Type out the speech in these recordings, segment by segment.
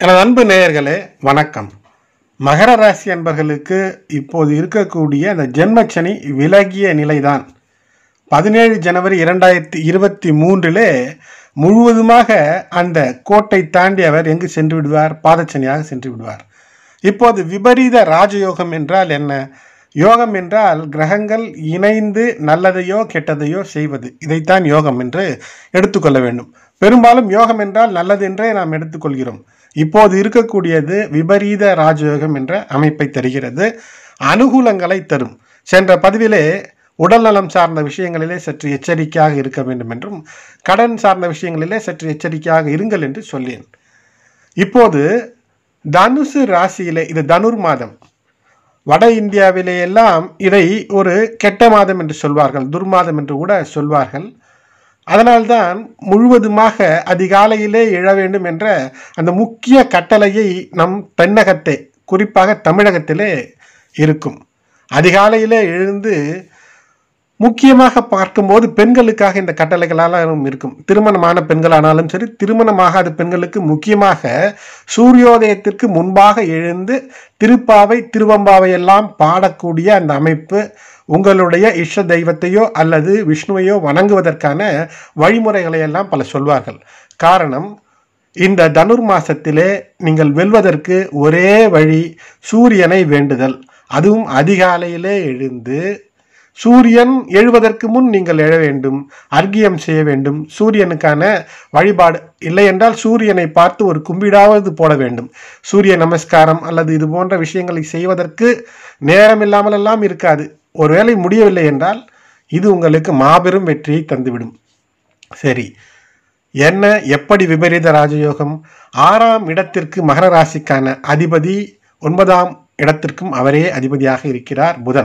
எனது அன்பு நேயர்களே வணக்கம் மகர ராசி அன்பர்களுக்கு இப்போது இருக்கக்கூடிய அந்த ஜென்மச்சனி விலகிய நிலைதான் பதினேழு ஜனவரி இரண்டாயிரத்தி இருபத்தி மூன்றிலே முழுவதுமாக அந்த கோட்டை தாண்டி அவர் எங்கு சென்று விடுவார் பாதச்சனியாக சென்று விடுவார் இப்போது விபரீத ராஜயோகம் என்றால் என்ன யோகம் என்றால் கிரகங்கள் இணைந்து நல்லதையோ கெட்டதையோ செய்வது இதைத்தான் யோகம் என்று எடுத்துக்கொள்ள வேண்டும் பெரும்பாலும் யோகம் என்றால் நல்லது என்றே நாம் எடுத்துக்கொள்கிறோம் இப்போது இருக்கக்கூடியது விபரீத ராஜயோகம் என்ற அமைப்பை தருகிறது அனுகூலங்களை தரும் சென்ற பதிவிலே உடல்நலம் சார்ந்த விஷயங்களிலே சற்று எச்சரிக்கையாக இருக்க வேண்டும் என்றும் கடன் சார்ந்த விஷயங்களிலே சற்று எச்சரிக்கையாக இருங்கள் என்று சொல்லேன் இப்போது தனுசு ராசியிலே இது தனுர் மாதம் வட இந்தியாவிலே எல்லாம் இதை ஒரு கெட்ட மாதம் என்று சொல்வார்கள் துர்மாதம் என்று கூட சொல்வார்கள் அதனால்தான் முழுவதுமாக அதிகாலையிலே எழ வேண்டும் என்ற அந்த முக்கிய கட்டளையை நம் தென்னகத்தை குறிப்பாக தமிழகத்திலே இருக்கும் அதிகாலையிலே எழுந்து முக்கியமாக பார்க்கும்போது பெண்களுக்காக இந்த கட்டளைகளாலும் இருக்கும் திருமணமான பெண்களானாலும் சரி திருமணமாகாத பெண்களுக்கு முக்கியமாக சூரியோதயத்திற்கு முன்பாக எழுந்து திருப்பாவை திருவம்பாவை எல்லாம் பாடக்கூடிய அந்த அமைப்பு உங்களுடைய இஷ்ட தெய்வத்தையோ அல்லது விஷ்ணுவையோ வணங்குவதற்கான வழிமுறைகளை எல்லாம் பல சொல்வார்கள் காரணம் இந்த தனுர் மாசத்திலே நீங்கள் வெல்வதற்கு ஒரே வழி சூரியனை வேண்டுதல் அதுவும் அதிகாலையிலே எழுந்து சூரியன் எழுவதற்கு முன் நீங்கள் எழ வேண்டும் அர்க்கியம் செய்ய வேண்டும் சூரியனுக்கான வழிபாடு இல்லை என்றால் சூரியனை பார்த்து ஒரு கும்பிடாவது போட வேண்டும் சூரிய நமஸ்காரம் அல்லது இது போன்ற விஷயங்களை செய்வதற்கு நேரம் இல்லாமல் எல்லாம் இருக்காது ஒருவேளை முடியவில்லை என்றால் இது உங்களுக்கு மாபெரும் வெற்றியை தந்துவிடும் சரி என்ன எப்படி விபரீத ராஜயோகம் ஆறாம் இடத்திற்கு மகர ராசிக்கான அதிபதி ஒன்பதாம் இடத்திற்கும் அவரே அதிபதியாக இருக்கிறார் புதன்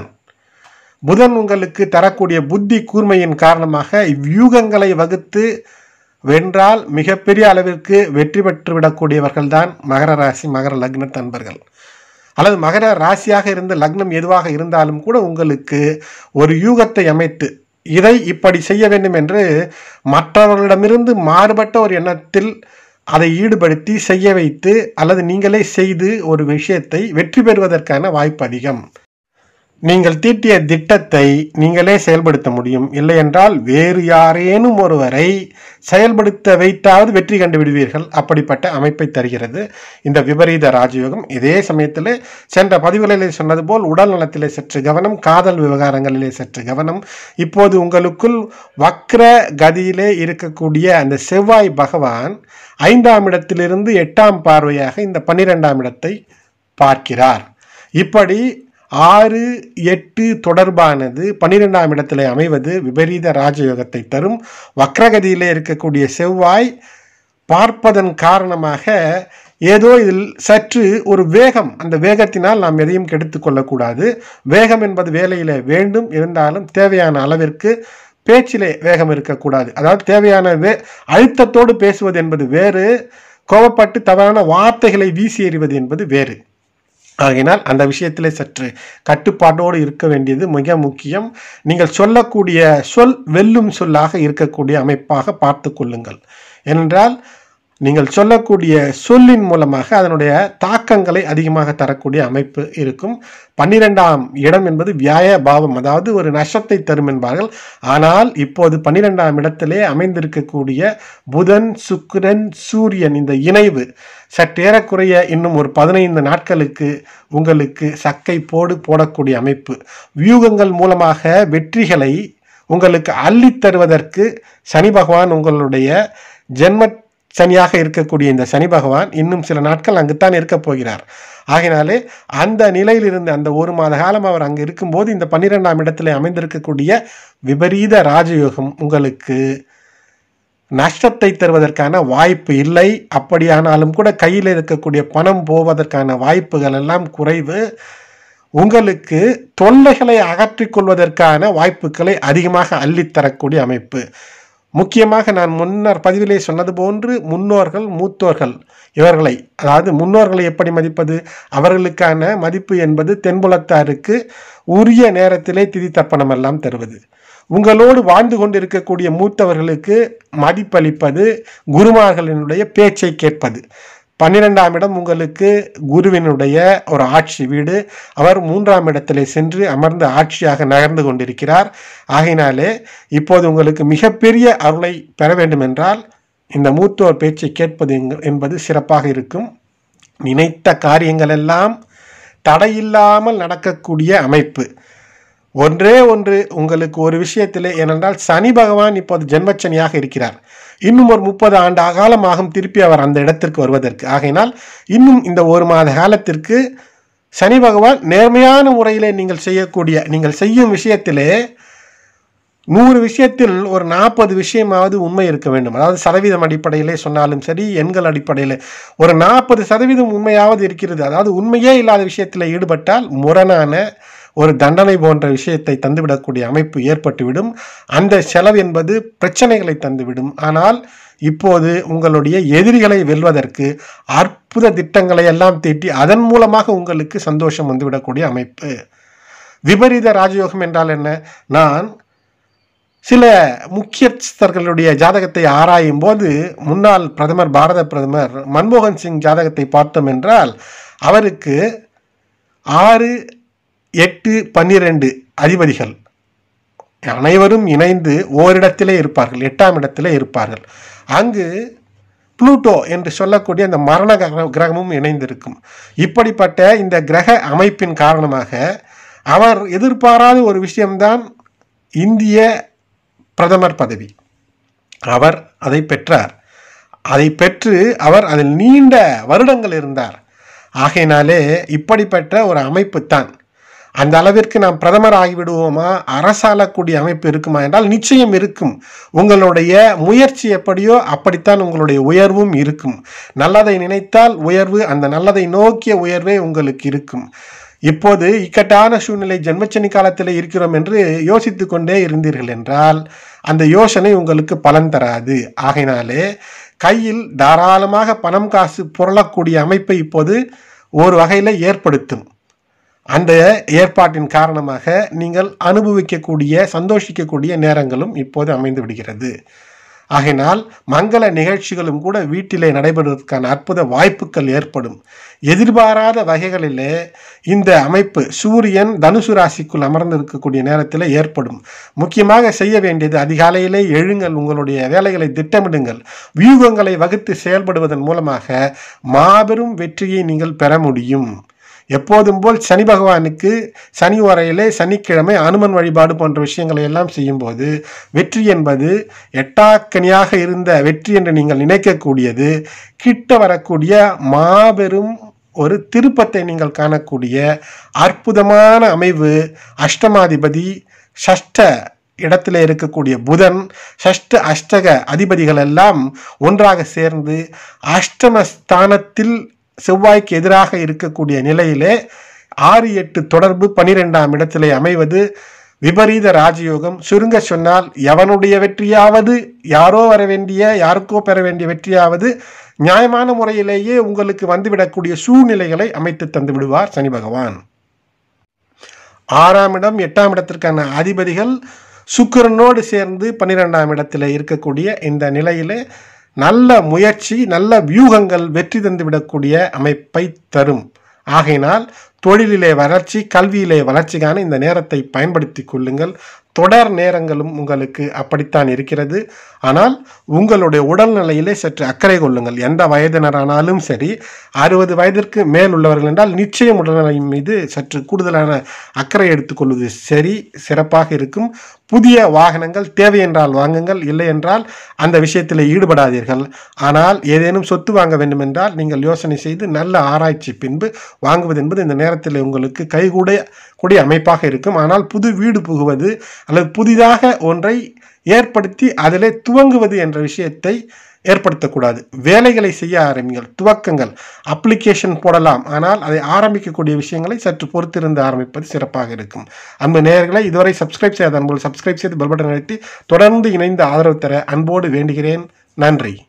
புதன் உங்களுக்கு தரக்கூடிய புத்தி கூர்மையின் காரணமாக இவ்வியூகங்களை வகுத்து வென்றால் மிகப்பெரிய அளவிற்கு வெற்றி பெற்று விடக்கூடியவர்கள் தான் மகர ராசி மகர லக்ன தன்பர்கள் அல்லது மகர ராசியாக இருந்த லக்னம் எதுவாக இருந்தாலும் கூட உங்களுக்கு ஒரு யூகத்தை அமைத்து இதை இப்படி செய்ய வேண்டும் என்று மற்றவர்களிடமிருந்து மாறுபட்ட ஒரு எண்ணத்தில் அதை ஈடுபடுத்தி செய்ய வைத்து அல்லது நீங்களே செய்து ஒரு விஷயத்தை வெற்றி பெறுவதற்கான வாய்ப்பு அதிகம் நீங்கள் தீட்டிய திட்டத்தை நீங்களே செயல்படுத்த முடியும் இல்லை என்றால் வேறு யாரேனும் ஒருவரை செயல்படுத்த வைத்தாவது வெற்றி கண்டு விடுவீர்கள் அப்படிப்பட்ட அமைப்பை தருகிறது இந்த விபரீத ராஜயோகம் இதே சமயத்தில் சென்ற பதிவுகளிலே சொன்னது போல் உடல் நலத்திலே சற்று கவனம் காதல் விவகாரங்களிலே சற்று கவனம் இப்போது உங்களுக்குள் வக்ர கதியிலே இருக்கக்கூடிய அந்த செவ்வாய் பகவான் ஐந்தாம் இடத்திலிருந்து எட்டாம் பார்வையாக இந்த பன்னிரெண்டாம் இடத்தை பார்க்கிறார் இப்படி ஆறு எட்டு தொடர்பானது பன்னிரெண்டாம் இடத்திலே அமைவது விபரீத ராஜயோகத்தை தரும் வக்ரகதியிலே இருக்கக்கூடிய செவ்வாய் பார்ப்பதன் காரணமாக ஏதோ இதில் சற்று ஒரு வேகம் அந்த வேகத்தினால் நாம் எதையும் கெடுத்து கொள்ளக்கூடாது வேகம் என்பது வேலையிலே வேண்டும் இருந்தாலும் தேவையான அளவிற்கு பேச்சிலே வேகம் இருக்கக்கூடாது அதாவது தேவையான வே அழுத்தத்தோடு பேசுவது என்பது வேறு கோபப்பட்டு தவறான வார்த்தைகளை வீசி எறிவது என்பது வேறு ஆகையினால் அந்த விஷயத்திலே சற்று கட்டுப்பாட்டோடு இருக்க வேண்டியது மிக முக்கியம் நீங்கள் சொல்லக்கூடிய சொல் வெல்லும் சொல்லாக இருக்கக்கூடிய அமைப்பாக பார்த்து கொள்ளுங்கள் ஏனென்றால் நீங்கள் சொல்லக்கூடிய சொல்லின் மூலமாக அதனுடைய தாக்கங்களை அதிகமாக தரக்கூடிய அமைப்பு இருக்கும் பன்னிரெண்டாம் இடம் என்பது வியாய பாவம் அதாவது ஒரு நஷ்டத்தை தரும் என்பார்கள் ஆனால் இப்போது பன்னிரெண்டாம் இடத்திலே அமைந்திருக்கக்கூடிய புதன் சுக்கிரன் சூரியன் இந்த இணைவு சற்றேறக்குறைய இன்னும் ஒரு பதினைந்து நாட்களுக்கு உங்களுக்கு சக்கை போடு போடக்கூடிய அமைப்பு வியூகங்கள் மூலமாக வெற்றிகளை உங்களுக்கு அள்ளித் தருவதற்கு சனி பகவான் உங்களுடைய ஜென்ம சனியாக இருக்கக்கூடிய இந்த சனி பகவான் இன்னும் சில நாட்கள் அங்குத்தான் இருக்கப் போகிறார் ஆகினாலே அந்த நிலையிலிருந்து அந்த ஒரு மாத காலம் அவர் அங்கு இருக்கும்போது இந்த பன்னிரெண்டாம் இடத்திலே அமைந்திருக்கக்கூடிய விபரீத ராஜயோகம் உங்களுக்கு நஷ்டத்தை தருவதற்கான வாய்ப்பு இல்லை அப்படியானாலும் கூட கையில் இருக்கக்கூடிய பணம் போவதற்கான வாய்ப்புகள் எல்லாம் குறைவு உங்களுக்கு தொல்லைகளை அகற்றிக் கொள்வதற்கான வாய்ப்புகளை அதிகமாக அள்ளித்தரக்கூடிய அமைப்பு முக்கியமாக நான் முன்னர் பதிவிலே சொன்னது போன்று முன்னோர்கள் மூத்தோர்கள் இவர்களை அதாவது முன்னோர்களை எப்படி மதிப்பது அவர்களுக்கான மதிப்பு என்பது தென்புலத்தாருக்கு உரிய நேரத்திலே திதி தர்ப்பணம் எல்லாம் தருவது உங்களோடு வாழ்ந்து கொண்டிருக்கக்கூடிய மூத்தவர்களுக்கு மதிப்பளிப்பது குருமார்களினுடைய பேச்சை கேட்பது பன்னிரெண்டாம் இடம் உங்களுக்கு குருவினுடைய ஒரு ஆட்சி வீடு அவர் மூன்றாம் இடத்திலே சென்று அமர்ந்து ஆட்சியாக நகர்ந்து கொண்டிருக்கிறார் ஆகையினாலே இப்போது உங்களுக்கு மிகப்பெரிய அருளை பெற வேண்டும் என்றால் இந்த மூத்தோர் பேச்சை கேட்பது எங்க- என்பது சிறப்பாக இருக்கும் நினைத்த காரியங்கள் எல்லாம் தடையில்லாமல் நடக்கக்கூடிய அமைப்பு ஒன்றே ஒன்று உங்களுக்கு ஒரு விஷயத்திலே ஏனென்றால் சனி பகவான் இப்போது ஜென்மச்சனியாக இருக்கிறார் இன்னும் ஒரு முப்பது ஆண்டு காலமாகும் திருப்பி அவர் அந்த இடத்திற்கு வருவதற்கு ஆகையினால் இன்னும் இந்த ஒரு மாத காலத்திற்கு சனி பகவான் நேர்மையான முறையிலே நீங்கள் செய்யக்கூடிய நீங்கள் செய்யும் விஷயத்திலே நூறு விஷயத்தில் ஒரு நாற்பது விஷயமாவது உண்மை இருக்க வேண்டும் அதாவது சதவீதம் அடிப்படையிலே சொன்னாலும் சரி எண்கள் அடிப்படையில் ஒரு நாற்பது சதவீதம் உண்மையாவது இருக்கிறது அதாவது உண்மையே இல்லாத விஷயத்தில் ஈடுபட்டால் முரணான ஒரு தண்டனை போன்ற விஷயத்தை தந்துவிடக்கூடிய அமைப்பு ஏற்பட்டுவிடும் அந்த செலவு என்பது பிரச்சனைகளை தந்துவிடும் ஆனால் இப்போது உங்களுடைய எதிரிகளை வெல்வதற்கு அற்புத திட்டங்களை எல்லாம் தீட்டி அதன் மூலமாக உங்களுக்கு சந்தோஷம் வந்துவிடக்கூடிய அமைப்பு விபரீத ராஜயோகம் என்றால் என்ன நான் சில முக்கியஸ்தர்களுடைய ஜாதகத்தை ஆராயும் போது முன்னாள் பிரதமர் பாரத பிரதமர் மன்மோகன் சிங் ஜாதகத்தை பார்த்தோம் என்றால் அவருக்கு ஆறு எட்டு பன்னிரெண்டு அதிபதிகள் அனைவரும் இணைந்து ஓரிடத்திலே இருப்பார்கள் எட்டாம் இடத்திலே இருப்பார்கள் அங்கு புளூட்டோ என்று சொல்லக்கூடிய அந்த மரண கிர- கிரகமும் இணைந்திருக்கும் இப்படிப்பட்ட இந்த கிரக அமைப்பின் காரணமாக அவர் எதிர்பாராத ஒரு விஷயம்தான் இந்திய பிரதமர் பதவி அவர் அதை பெற்றார் அதை பெற்று அவர் அதில் நீண்ட வருடங்கள் இருந்தார் ஆகையினாலே இப்படிப்பட்ட ஒரு அமைப்பு தான் அந்த அளவிற்கு நாம் பிரதமர் ஆகிவிடுவோமா அரசாளக்கூடிய அமைப்பு இருக்குமா என்றால் நிச்சயம் இருக்கும் உங்களுடைய முயற்சி எப்படியோ அப்படித்தான் உங்களுடைய உயர்வும் இருக்கும் நல்லதை நினைத்தால் உயர்வு அந்த நல்லதை நோக்கிய உயர்வே உங்களுக்கு இருக்கும் இப்போது இக்கட்டான சூழ்நிலை ஜென்மச்சனி காலத்தில் இருக்கிறோம் என்று யோசித்து கொண்டே இருந்தீர்கள் என்றால் அந்த யோசனை உங்களுக்கு பலன் தராது ஆகையினாலே கையில் தாராளமாக பணம் காசு புரளக்கூடிய அமைப்பை இப்போது ஒரு வகையில் ஏற்படுத்தும் அந்த ஏற்பாட்டின் காரணமாக நீங்கள் அனுபவிக்கக்கூடிய சந்தோஷிக்கக்கூடிய நேரங்களும் இப்போது அமைந்து விடுகிறது ஆகையினால் மங்கள நிகழ்ச்சிகளும் கூட வீட்டிலே நடைபெறுவதற்கான அற்புத வாய்ப்புகள் ஏற்படும் எதிர்பாராத வகைகளிலே இந்த அமைப்பு சூரியன் தனுசு ராசிக்குள் அமர்ந்து இருக்கக்கூடிய நேரத்தில் ஏற்படும் முக்கியமாக செய்ய வேண்டியது அதிகாலையிலே எழுங்கள் உங்களுடைய வேலைகளை திட்டமிடுங்கள் வியூகங்களை வகுத்து செயல்படுவதன் மூலமாக மாபெரும் வெற்றியை நீங்கள் பெற முடியும் எப்போதும் போல் சனி பகவானுக்கு சனி வரையிலே சனிக்கிழமை அனுமன் வழிபாடு போன்ற விஷயங்களை எல்லாம் செய்யும்போது வெற்றி என்பது எட்டாக்கனியாக இருந்த வெற்றி என்று நீங்கள் நினைக்கக்கூடியது கிட்ட வரக்கூடிய மாபெரும் ஒரு திருப்பத்தை நீங்கள் காணக்கூடிய அற்புதமான அமைவு அஷ்டமாதிபதி ஷஷ்ட இடத்துல இருக்கக்கூடிய புதன் ஷஷ்ட அஷ்டக அதிபதிகள் எல்லாம் ஒன்றாக சேர்ந்து அஷ்டம ஸ்தானத்தில் செவ்வாய்க்கு எதிராக இருக்கக்கூடிய நிலையிலே ஆறு எட்டு தொடர்பு பனிரெண்டாம் இடத்திலே அமைவது விபரீத ராஜயோகம் சுருங்க சொன்னால் எவனுடைய வெற்றியாவது யாரோ வர வேண்டிய யாருக்கோ பெற வேண்டிய வெற்றியாவது நியாயமான முறையிலேயே உங்களுக்கு வந்துவிடக்கூடிய சூழ்நிலைகளை அமைத்து தந்து விடுவார் சனி பகவான் ஆறாம் இடம் எட்டாம் இடத்திற்கான அதிபதிகள் சுக்கிரனோடு சேர்ந்து பன்னிரெண்டாம் இடத்தில் இருக்கக்கூடிய இந்த நிலையிலே நல்ல முயற்சி நல்ல வியூகங்கள் வெற்றி தந்துவிடக்கூடிய அமைப்பை தரும் ஆகையினால் தொழிலிலே வளர்ச்சி கல்வியிலே வளர்ச்சிக்கான இந்த நேரத்தை பயன்படுத்தி கொள்ளுங்கள் தொடர் நேரங்களும் உங்களுக்கு அப்படித்தான் இருக்கிறது ஆனால் உங்களுடைய உடல்நிலையிலே சற்று அக்கறை கொள்ளுங்கள் எந்த வயதினரானாலும் சரி அறுபது வயதிற்கு மேல் உள்ளவர்கள் என்றால் நிச்சயம் உடல்நலையின் மீது சற்று கூடுதலான அக்கறை எடுத்துக்கொள்வது சரி சிறப்பாக இருக்கும் புதிய வாகனங்கள் தேவை என்றால் வாங்குங்கள் இல்லை என்றால் அந்த விஷயத்தில் ஈடுபடாதீர்கள் ஆனால் ஏதேனும் சொத்து வாங்க வேண்டும் என்றால் நீங்கள் யோசனை செய்து நல்ல ஆராய்ச்சி பின்பு வாங்குவது என்பது இந்த நேரத்தில் உங்களுக்கு கைகூட கூடிய அமைப்பாக இருக்கும் ஆனால் புது வீடு புகுவது அல்லது புதிதாக ஒன்றை ஏற்படுத்தி அதிலே துவங்குவது என்ற விஷயத்தை ஏற்படுத்தக்கூடாது வேலைகளை செய்ய ஆரம்பிங்கள் துவக்கங்கள் அப்ளிகேஷன் போடலாம் ஆனால் அதை ஆரம்பிக்கக்கூடிய விஷயங்களை சற்று பொறுத்திருந்து ஆரம்பிப்பது சிறப்பாக இருக்கும் அன்பு நேயர்களை இதுவரை சப்ஸ்கிரைப் செய்யாத அன்போடு சப்ஸ்கிரைப் செய்து பெல் பட்டன் அழுத்தி தொடர்ந்து இணைந்து ஆதரவு தர அன்போடு வேண்டுகிறேன் நன்றி